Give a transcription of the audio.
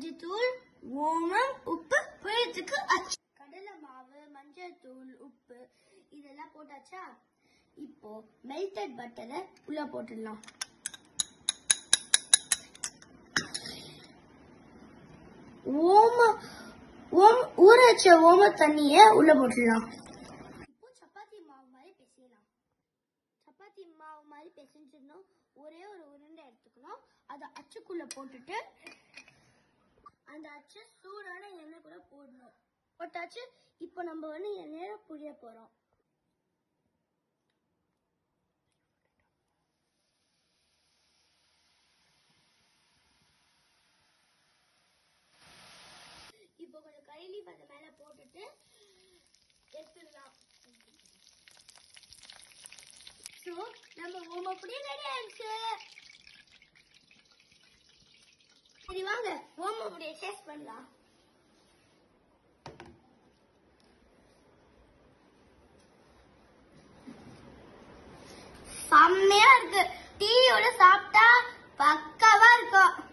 மஞ்சத்தூள் ஓமம் உப்பு புளியத்துக்கு அச்சு கடலை மாவு மஞ்சத்தூள் உப்பு இதெல்லாம் போட்டாச்சா இப்போ மெல்டட் பட்டரை உள்ள போட்டுடலாம் ஓம ஓம் ஊற வச்ச ஓம தண்ணிய உள்ள போட்டுடலாம் இப்போ சப்பாத்தி மாவு மாதிரி பிசையலாம் சப்பாத்தி மாவு மாதிரி பிசைஞ்சிடணும் ஒரே ஒரு உருண்டை எடுத்துக்கணும் அதை அச்சுக்குள்ள போட்டுட்டு அந்த அச்சு சூடான எண்ணெய் கூட போடணும் போட்டாச்சு இப்போ நம்ம வந்து எண்ணெயில புளிய போறோம் இப்போ கொஞ்சம் கைலி அது மேல போட்டுட்டு எடுத்துடலாம் ஸோ நம்ம ஓம அப்படியே ரெடி ஆயிடுச்சு சரி வாங்க ஓம அப்படியே டேஸ்ட் பண்ணலாம் செம்மையா இருக்கு டீயோட சாப்பிட்டா பக்காவா இருக்கும்